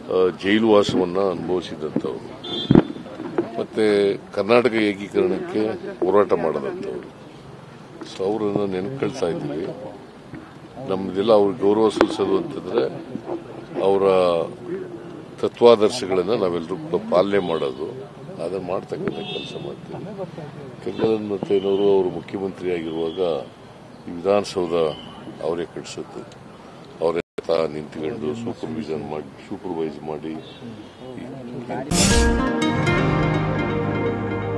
ಆ, ಜೈಲು ವಾಸವನ್ನು ಅನುಭವಿಸಿದಂಥವ್ರು ಮತ್ತೆ ಕರ್ನಾಟಕ ಏಕೀಕರಣಕ್ಕೆ ಹೋರಾಟ ಮಾಡದಂಥವ್ರು ಸೊ ಅವರನ್ನು ನೆನಪಿಸ್ತಾ ಇದ್ದೀವಿ ನಮ್ಮದೆಲ್ಲ ಅವ್ರಿಗೆ ಗೌರವ ಸಲ್ಲಿಸೋದು ಅಂತಂದ್ರೆ ಅವರ ತತ್ವಾದರ್ಶಗಳನ್ನು ನಾವೆಲ್ಲರೂ ಕೂಡ ಪಾಲನೆ ಮಾಡೋದು ಅದನ್ನು ಮಾಡ್ತಕ್ಕಂಥ ಕೆಲಸ ಮಾಡ್ತೀವಿ ಕೆಂಗಲನ್ ಮತ್ತೇನವರು ಅವರು ಮುಖ್ಯಮಂತ್ರಿ ಆಗಿರುವಾಗ ಈ ವಿಧಾನಸೌಧ ಅವರೇ ಕಟ್ಟಿಸಿದ್ದು ಅವರೇ ತಾ ನಿಂತ್ಕೊಂಡು ಸೂಪರ್ವಿಷನ್ ಮಾಡಿ ಸೂಪರ್ವೈಸ್ ಮಾಡಿ ಈ-